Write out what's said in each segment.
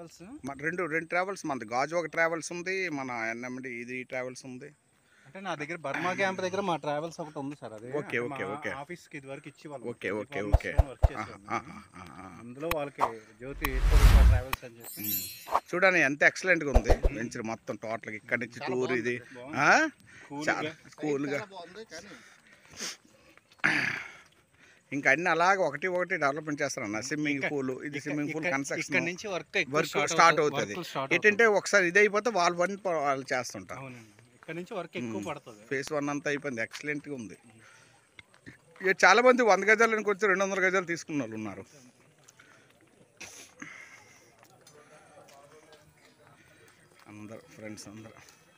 Travels మన రెండు రెండు ట్రావెల్స్ మనది గాజు ఒక ట్రావెల్స్ ఉంది మన ఎన్ఎండి ఇది ట్రావెల్స్ ఉంది అంటే నా దగ్గర బర్మా క్యాంప్ దగ్గర మా ట్రావెల్స్ ఒకటి ఉంది సార్ అది ఓకే, ఓకే, ఓకే. ఆఫీస్ కి ఇది వరకు ఇచ్చి వాళ్ళు ఓకే, ఓకే, Reforms ఓకే. లో వర్క్ ఆహా, చేసేవాళ్ళు. ఆహా, ఆహా. అందులో వాళ్ళకి జ్యోతి ట్రావెల్స్ అని చెప్పి చూడండి ఎంత ఎక్సలెంట్గా ఉంది వెంచర్ మొత్తం టోటల్గా ఇక్కడి నుంచి టూర్ ఇది ఆ? చాలా కూల్గా ఇంకా అన్ని అలాగే ఒకటి ఒకటి డెవలప్మెంట్ చేస్తారన్న స్విమ్మింగ్ పూల్ ఇది స్విమ్మింగ్ పూల్ ఇక్కడ కన్స్ట్రక్షన్ నుంచి వర్క్ వర్క్ స్టార్ట్ అవుతుంది ఏంటంటే ఒకసారి ఇది అయిపోతే వాళ్ళు వన్ వాళ్ళు చేస్తుంటారు అవునండి ఇక్కడ నుంచి వర్క్ ఎక్కువ పడుతుంది ఫేస్ వన్ అంతా అయిపోయింది ఎక్సలెంట్గా ఉంది ఇక చాలా మంది వంద గజాలకు వచ్చి రెండు వందల గజాలు తీసుకున్న వాళ్ళు ఉన్నారు అందరు ఫ్రెండ్స్ అందరు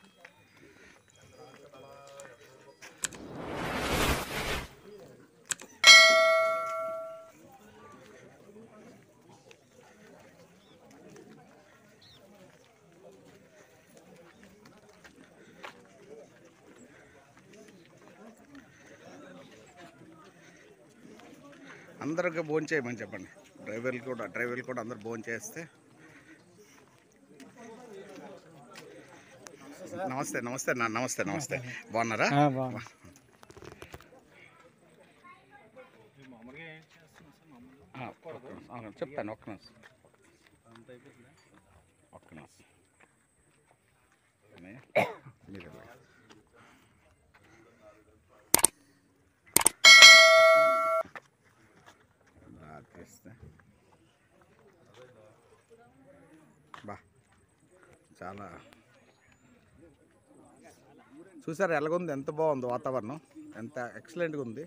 అందరికి భోజనం చేయమని చెప్పండి డ్రైవర్లు కూడా డ్రైవర్లు కూడా అందరు భోజనం చేస్తే నమస్తే నమస్తే నా నమస్తే నమస్తే బాగున్నారా మామూలుగా ఏం చేస్తున్నాం సార్ మామూలుగా ఆ, ఒక్క నిమిషం. ఆ, చెప్తాను ఒక్క నిమిషం అంత అయిపోతుందా ఒక్క నిమిషం అన్నయ్య, మీరు వెళ్ళండి. బాగా తీస్తే బా చాలా చూసారు ఎలాగుంది ఎంత బాగుంది వాతావరణం ఎంత ఎక్సలెంట్గా ఉంది